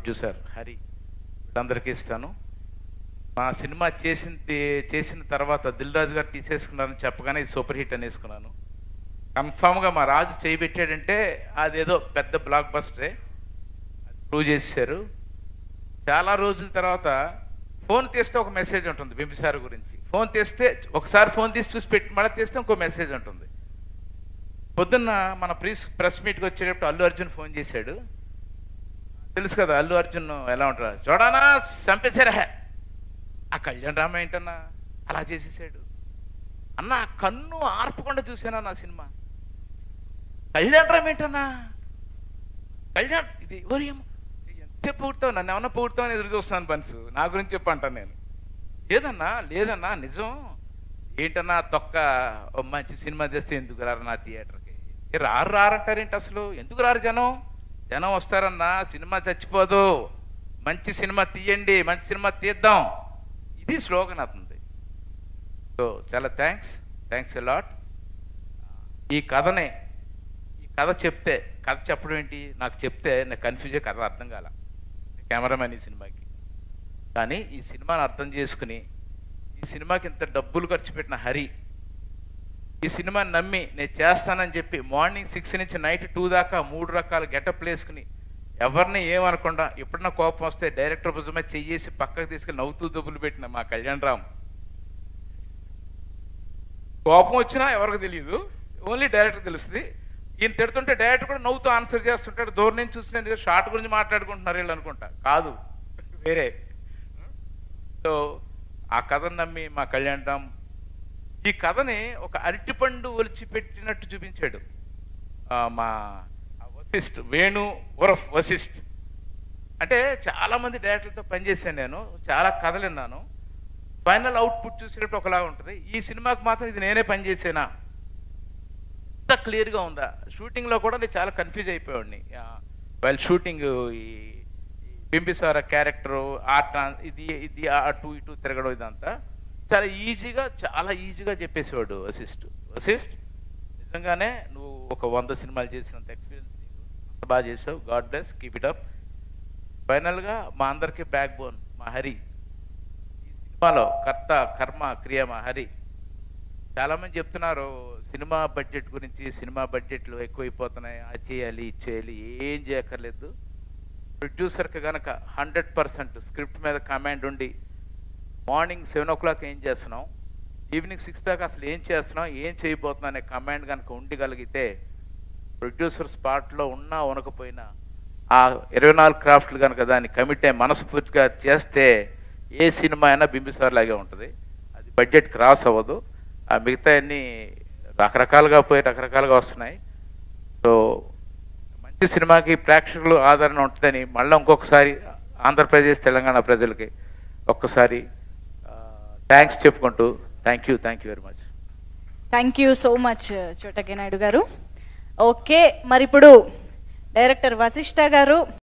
producer Hari వీళ్ళందరికీ ఇస్తాను మా సినిమా చేసింది చేసిన తర్వాత దిల్ రాజు గారు తీసేసుకున్నారని చెప్పగానే ఇది సూపర్ హిట్ అనేసుకున్నాను కన్ఫామ్గా మా రాజు చేయబెట్టాడంటే అదేదో పెద్ద బ్లాక్ బస్టరే అది ప్రూవ్ చేశారు చాలా రోజుల తర్వాత ఫోన్ తీస్తే ఒక మెసేజ్ ఉంటుంది బింబిసార్ గురించి ఫోన్ తీస్తే ఒకసారి ఫోన్ తీసి చూసి పెట్టి మళ్ళీ తీస్తే ఇంకో మెసేజ్ ఉంటుంది పొద్దున్న మన ప్రీస్ ప్రెస్ మీట్కి వచ్చేటప్పుడు అల్లు అర్జున్ ఫోన్ చేశాడు తెలుసు కదా అల్లు అర్జున్ ఎలా ఉంటాడు చూడానా చంపేశారా ఆ కళ్యాణ్ రామ ఏంటన్నా అలా చేసేసాడు అన్న కన్ను ఆర్పకుండా చూసానా నా సినిమా కళ్యాణ్ రామ్ ఏంటన్నా కళ్యాణ్ ఇది ఎవరు ఏమో ఎంతసేపు పొగుడుతావు నన్ను ఏమన్నా పొగుడుతావు అని ఎదురు చూస్తున్నాను బన్స్ నా గురించి చెప్పు అంటాను నేను లేదన్నా లేదన్నా నిజం ఏంటన్నా తొక్క ఓ మంచి సినిమా చేస్తే ఎందుకు రారు నా థియేటర్కి ఏ రారు రారంటారేంటి అసలు ఎందుకు రారు జనం జనం వస్తారన్నా సినిమా చచ్చిపోదు మంచి సినిమా తీయండి మంచి సినిమా తీద్దాం ఇది స్లోగన్ అవుతుంది సో చాలా థ్యాంక్స్ థ్యాంక్స్ లాట్ ఈ కథనే ఈ కథ చెప్తే కథ చెప్పడం ఏంటి నాకు చెప్తే నాకు కన్ఫ్యూజ్ కథ అర్థం కాల కెమెరామెన్ ఈ సినిమాకి కానీ ఈ సినిమాని అర్థం చేసుకుని ఈ సినిమాకి ఇంత డబ్బులు ఖర్చు పెట్టిన హరి ఈ సినిమాని నమ్మి నేను చేస్తానని చెప్పి మార్నింగ్ సిక్స్ నుంచి నైట్ టూ దాకా మూడు రకాల గెటప్ వేసుకుని ఎవరిని ఏమనకుండా ఎప్పుడన్నా కోపం వస్తే డైరెక్టర్ భుజమే చెయ్యేసి పక్కకు తీసుకెళ్ళి నవ్వుతూ దబ్బులు పెట్టిన మా కళ్యాణ్ రామ్ కోపం వచ్చినా ఎవరికి తెలియదు ఓన్లీ డైరెక్టర్ తెలుస్తుంది ఈయన తిడుతుంటే డైరెక్టర్ కూడా నవ్వుతూ ఆన్సర్ చేస్తుంటాడు దూరం నుంచి చూసి నేను షార్ట్ గురించి మాట్లాడుకుంటున్నారు వీళ్ళు అనుకుంటా కాదు వేరే సో ఆ కథను నమ్మి మా కళ్యాణ్ రామ్ ఈ కథని ఒక అరటిపండు ఒలిచి పెట్టినట్టు చూపించాడు ఆ, మా వశిష్ఠ్ వేణు ఉరఫ్ వశిష్ఠ్ అంటే చాలా మంది డైరెక్టర్లతో పనిచేశాను నేను చాలా కథలు విన్నాను ఫైనల్ అవుట్పుట్ చూసేటప్పుడు ఒకలా ఉంటుంది ఈ సినిమాకి మాత్రం ఇది నేనే పనిచేసానా ఇంత క్లియర్గా ఉందా షూటింగ్లో కూడా నేను చాలా కన్ఫ్యూజ్ అయిపోయాడిని వైల్ షూటింగ్ ఈ ఈ బింబిసార క్యారెక్టరు ఆ ట్రాన్ ఇది ఇది అటు ఇటు తిరగడం ఇదంతా చాలా ఈజీగా చాలా ఈజీగా చెప్పేసేవాడు వశిష్ఠ్ వశిష్ఠ్ నిజంగానే నువ్వు ఒక వంద సినిమాలు చేసినంత ఎక్స్పీరియన్స్ నీకు అంత బాగా చేసావు God bless keep it up ఫైనల్గా మా అందరికీ బ్యాక్ బోన్ మా హరి ఈ సినిమాలో కర్త కర్మ క్రియ మా హరి చాలామంది చెప్తున్నారు సినిమా బడ్జెట్ గురించి సినిమా బడ్జెట్లు ఎక్కువైపోతున్నాయి అది చేయాలి ఇది చేయాలి ఏం చేయక్కర్లేదు ప్రొడ్యూసర్కి కనుక హండ్రెడ్ పర్సెంట్ స్క్రిప్ట్ మీద కమాండ్ ఉండి మార్నింగ్ సెవెన్ ఓ క్లాక్ ఏం చేస్తున్నాం ఈవినింగ్ సిక్స్ దాకా అసలు ఏం చేస్తున్నాం ఏం చేయబోతున్నాం అనే కమాండ్ కనుక ఉండగలిగితే ప్రొడ్యూసర్ స్పాట్లో ఉన్నా ఉనకపోయినా ఆ ఇరవై నాలుగు క్రాఫ్ట్లు కనుక దాన్ని కమిట్ అయి మనస్ఫూర్తిగా చేస్తే ఏ సినిమా అయినా బింబిసార్ లాగే ఉంటుంది అది బడ్జెట్ క్రాస్ అవ్వదు ఆ మిగతా అన్ని రకరకాలుగా పోయి రకరకాలుగా వస్తున్నాయి సో మంచి సినిమాకి ప్రేక్షకులు ఆదరణ ఉంటుందని మళ్ళీ ఇంకొకసారి ఆంధ్రప్రదేశ్ తెలంగాణ ప్రజలకి ఒక్కసారి థ్యాంక్స్ చెప్పుకుంటూ thank you thank you very much thank you so much చోటకే నాయుడు గారు ఓకే మరి ఇప్పుడు డైరెక్టర్ వశిష్ఠ గారు